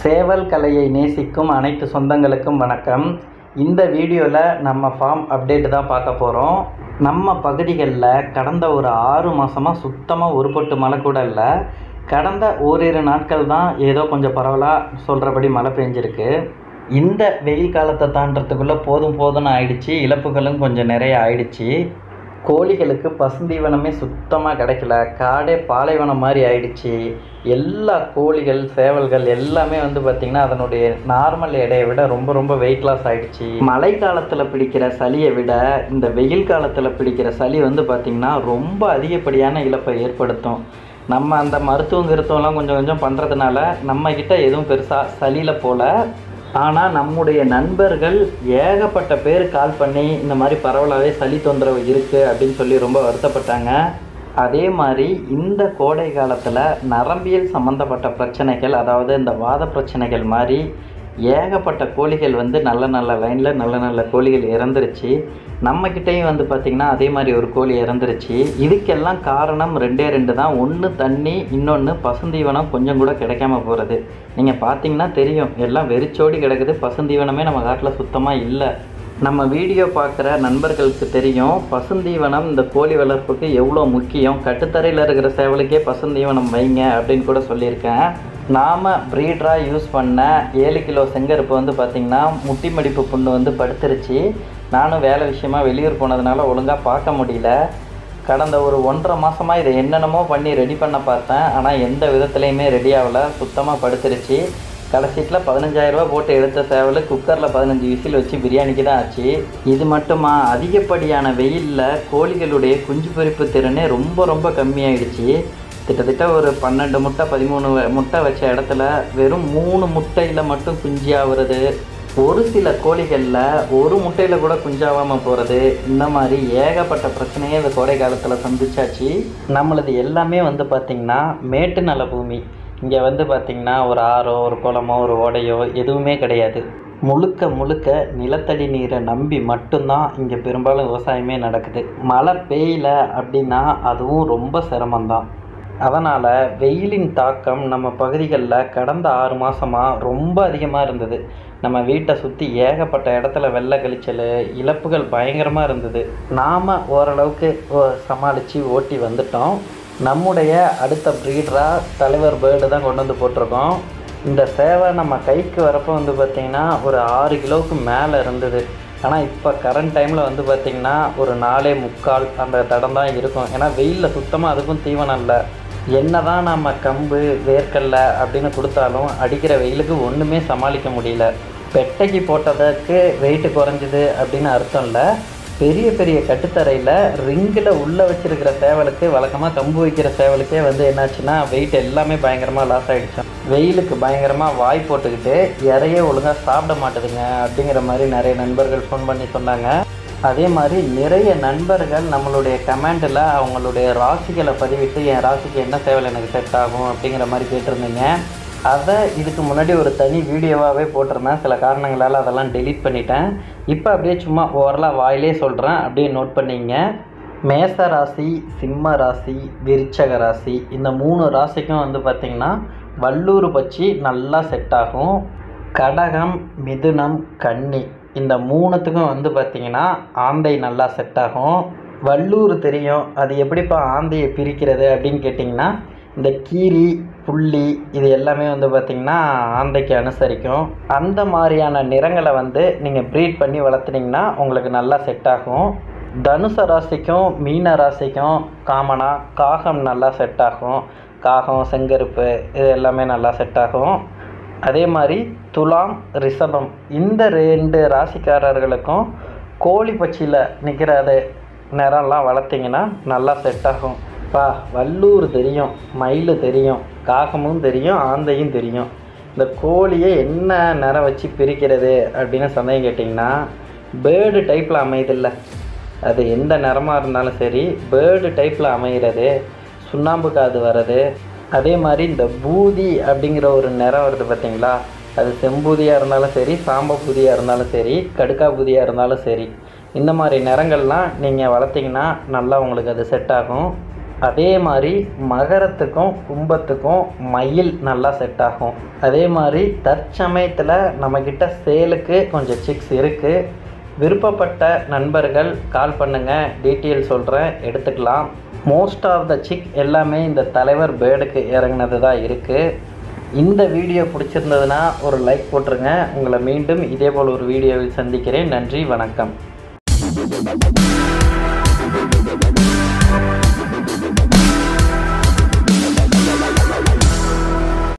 சேவல் கலையை நேசிக்கும் அனைத்து சொந்தங்களுக்கும் வணக்கம் இந்த வீடியோவில் நம்ம ஃபார்ம் அப்டேட் தான் பார்க்க போகிறோம் நம்ம பகுதிகளில் கடந்த ஒரு ஆறு மாதமாக சுத்தமாக உருப்பட்டு மழை கூட இல்லை கடந்த ஓரிரு நாட்கள் தான் ஏதோ கொஞ்சம் பரவலாக சொல்கிறபடி மழை பெஞ்சிருக்கு இந்த வெயில் காலத்தை தாண்டறதுக்குள்ளே போதும் போதும்னு ஆயிடுச்சு இழப்புகளும் கொஞ்சம் நிறைய ஆயிடுச்சு கோழிகளுக்கு பசுந்தீவனமே சுத்தமாக கிடைக்கல காடே பாலைவனம் மாதிரி ஆயிடுச்சு எல்லா கோழிகள் சேவல்கள் எல்லாமே வந்து பார்த்திங்கன்னா அதனுடைய நார்மல் எடையை விட ரொம்ப ரொம்ப வெயிட் லாஸ் ஆயிடுச்சு மழை காலத்தில் பிடிக்கிற சளியை விட இந்த வெயில் காலத்தில் பிடிக்கிற சளி வந்து பார்த்திங்கன்னா ரொம்ப அதிகப்படியான இழப்பை ஏற்படுத்தும் நம்ம அந்த மருத்துவம் கிருத்துவம்லாம் கொஞ்சம் கொஞ்சம் பண்ணுறதுனால நம்மக்கிட்ட எதுவும் பெருசாக சளியில் போல ஆனால் நம்முடைய நண்பர்கள் ஏகப்பட்ட பேர் கால் பண்ணி இந்த மாதிரி பரவலாகவே சளி தொந்தரவு இருக்குது அப்படின்னு சொல்லி ரொம்ப வருத்தப்பட்டாங்க அதே மாதிரி இந்த கோடை காலத்தில் நரம்பியல் சம்மந்தப்பட்ட பிரச்சனைகள் அதாவது இந்த வாத பிரச்சனைகள் மாதிரி ஏகப்பட்ட கோழிகள் வந்து நல்ல நல்ல லைனில் நல்ல நல்ல கோழிகள் இறந்துருச்சு நம்மக்கிட்டேயும் வந்து பார்த்திங்கன்னா அதே மாதிரி ஒரு கோழி இறந்துருச்சு இதுக்கெல்லாம் காரணம் ரெண்டே ரெண்டு தான் ஒன்று தண்ணி இன்னொன்று பசுந்தீவனம் கொஞ்சம் கூட கிடைக்காம போகிறது நீங்கள் பார்த்தீங்கன்னா தெரியும் எல்லாம் வெறிச்சோடி கிடக்குது பசுந்தீவனமே நம்ம காட்டில் சுத்தமாக இல்லை நம்ம வீடியோ பார்க்குற நண்பர்களுக்கு தெரியும் பசுந்தீவனம் இந்த கோழி வளர்ப்புக்கு எவ்வளோ முக்கியம் கட்டுத்தரையில் இருக்கிற சேவலுக்கே பசுந்தீவனம் வைங்க அப்படின்னு கூட சொல்லியிருக்கேன் நாம் ப்ரீடராக யூஸ் பண்ண ஏழு கிலோ செங்கருப்பு வந்து பார்த்திங்கன்னா முட்டி மடிப்பு புண்ணு வந்து படுத்துருச்சு நானும் வேலை விஷயமா வெளியூர் போனதுனால ஒழுங்காக பார்க்க முடியல கடந்த ஒரு ஒன்றரை மாதமாக இதை என்னென்னமோ பண்ணி ரெடி பண்ண பார்த்தேன் ஆனால் எந்த விதத்துலையுமே ரெடி ஆகலை சுத்தமாக படுத்துருச்சு கடைசீட்டில் பதினஞ்சாயிரரூபா போட்டு எடுத்த சேவல் குக்கரில் பதினஞ்சு விசில் வச்சு பிரியாணிக்கு தான் ஆச்சு இது மட்டுமா அதிகப்படியான வெயிலில் கோழிகளுடைய குஞ்சு பொரிப்பு திறனே ரொம்ப ரொம்ப கம்மியாயிடுச்சு கிட்டத்தட்ட ஒரு பன்னெண்டு முட்டை பதிமூணு முட்டை வச்ச இடத்துல வெறும் மூணு முட்டையில் மட்டும் குஞ்சு ஆகுறது ஒரு சில கோழிகளில் ஒரு முட்டையில் கூட குஞ்சாகாமல் போகிறது இந்த மாதிரி ஏகப்பட்ட பிரச்சனையே இந்த கோடை காலத்தில் சந்திச்சாச்சு நம்மளது எல்லாமே வந்து பார்த்திங்கன்னா மேட்டு நல பூமி இங்கே வந்து பார்த்திங்கன்னா ஒரு ஆறோ ஒரு குளமோ ஒரு ஓடையோ எதுவுமே கிடையாது முழுக்க முழுக்க நிலத்தடி நீரை நம்பி மட்டும்தான் இங்கே பெரும்பாலும் விவசாயமே நடக்குது மழை பெய்யல அப்படின்னா அதுவும் ரொம்ப சிரமம்தான் அதனால் வெயிலின் தாக்கம் நம்ம பகுதிகளில் கடந்த ஆறு மாதமாக ரொம்ப அதிகமாக இருந்தது நம்ம வீட்டை சுற்றி ஏகப்பட்ட இடத்துல வெள்ளை கழிச்சல் இழப்புகள் பயங்கரமாக இருந்தது நாம் ஓரளவுக்கு சமாளித்து ஓட்டி வந்துட்டோம் நம்முடைய அடுத்த ப்ரீடராக தலைவர் பேர்டு தான் கொண்டு வந்து போட்டிருக்கோம் இந்த சேவை நம்ம கைக்கு வரப்போ வந்து பார்த்திங்கன்னா ஒரு ஆறு கிலோவுக்கு மேலே இருந்தது ஆனால் இப்போ கரண்ட் டைமில் வந்து பார்த்திங்கன்னா ஒரு நாலே முக்கால் அந்த தடம் தான் இருக்கும் ஏன்னா வெயிலில் சுத்தமாக அதுக்கும் தீவனம் இல்லை என்ன தான் நம்ம கம்பு வேர்க்கடல அப்படின்னு கொடுத்தாலும் அடிக்கிற வெயிலுக்கு ஒன்றுமே சமாளிக்க முடியல பெட்டைக்கு போட்டதுக்கு வெயிட்டு குறைஞ்சிது அப்படின்னு அர்த்தம் இல்லை பெரிய பெரிய கட்டுத்தரையில் ரிங்கில் உள்ளே வச்சுருக்கிற சேவலுக்கு வழக்கமாக கம்பு வைக்கிற சேவலுக்கே வந்து என்னாச்சுன்னா வெயிட் எல்லாமே பயங்கரமாக லாஸ் ஆகிடுச்சு வெயிலுக்கு பயங்கரமாக வாய் போட்டுக்கிட்டு இறையே ஒழுங்காக சாப்பிட மாட்டுதுங்க அப்படிங்கிற மாதிரி நிறைய நண்பர்கள் ஃபோன் பண்ணி சொன்னாங்க அதே மாதிரி நிறைய நண்பர்கள் நம்மளுடைய கமெண்டில் அவங்களுடைய ராசிகளை பதிவிட்டு என் ராசிக்கு என்ன சேவல் எனக்கு செட் ஆகும் அப்படிங்கிற மாதிரி கேட்டிருந்தீங்க அதை இதுக்கு முன்னாடி ஒரு தனி வீடியோவாகவே போட்டிருந்தேன் சில காரணங்களால் அதெல்லாம் டெலீட் பண்ணிட்டேன் இப்போ அப்படியே சும்மா ஓரலாக வாயிலே சொல்கிறேன் அப்படியே நோட் பண்ணிங்க மேச ராசி சிம்ம ராசி விருச்சக ராசி இந்த மூணு ராசிக்கும் வந்து பார்த்திங்கன்னா வல்லூர் பச்சி நல்லா செட் ஆகும் கடகம் மிதுனம் கன்னி இந்த மூணுத்துக்கும் வந்து பார்த்திங்கன்னா ஆந்தை நல்லா செட் ஆகும் வல்லூர் தெரியும் அது எப்படிப்பா ஆந்தையை பிரிக்கிறது அப்படின்னு கேட்டிங்கன்னா இந்த கீரி புள்ளி இது எல்லாமே வந்து பார்த்திங்கன்னா ஆந்தைக்கு அனுசரிக்கும் அந்த மாதிரியான நிறங்களை வந்து நீங்கள் ப்ரீட் பண்ணி வளர்த்துனீங்கன்னா உங்களுக்கு நல்லா செட் ஆகும் தனுச ராசிக்கும் மீன ராசிக்கும் காமனாக காகம் நல்லா செட் ஆகும் காகம் செங்கருப்பு இது எல்லாமே நல்லா செட் ஆகும் அதே மாதிரி துலாம் ரிஷபம் இந்த ரெண்டு ராசிக்காரர்களுக்கும் கோழி பச்சியில் நிற்கிற அது நிறம்லாம் வளர்த்திங்கன்னா நல்லா செட் ஆகும் பா வல்லூர் தெரியும் மயில் தெரியும் காகமும் தெரியும் ஆந்தையும் தெரியும் இந்த கோழியை என்ன நிறம் வச்சு பிரிக்கிறது அப்படின்னு சந்தேகம் கேட்டிங்கன்னா பேர்டு டைப்பில் அமையுதில்ல அது எந்த நிறமாக இருந்தாலும் சரி பேர்டு டைப்பில் அமைகிறது சுண்ணாம்பு காது வர்றது அதே மாதிரி இந்த பூதி அப்படிங்கிற ஒரு நிறம் வருது பார்த்தீங்களா அது செம்பூதியாக இருந்தாலும் சரி சாம்ப பூதியாக இருந்தாலும் சரி கடுக்கா பூதியாக இருந்தாலும் சரி இந்த மாதிரி நிறங்கள்லாம் நீங்கள் வளர்த்திங்கன்னா நல்லா உங்களுக்கு அது செட் ஆகும் அதே மாதிரி மகரத்துக்கும் கும்பத்துக்கும் மயில் நல்லா செட் ஆகும் அதே மாதிரி தற்சமயத்தில் நம்மக்கிட்ட சேலுக்கு கொஞ்சம் சிக்ஸ் இருக்குது விருப்பப்பட்ட நண்பர்கள் கால் பண்ணுங்கள் டீட்டெயில் சொல்கிறேன் எடுத்துக்கலாம் மோஸ்ட் ஆஃப் த சிக் எல்லாமே இந்த தலைவர் பேர்டுக்கு இறங்கினது தான் இருக்குது இந்த வீடியோ பிடிச்சிருந்ததுன்னா ஒரு லைக் போட்டுருங்க உங்களை மீண்டும் இதேபோல் ஒரு வீடியோவில் சந்திக்கிறேன் நன்றி வணக்கம்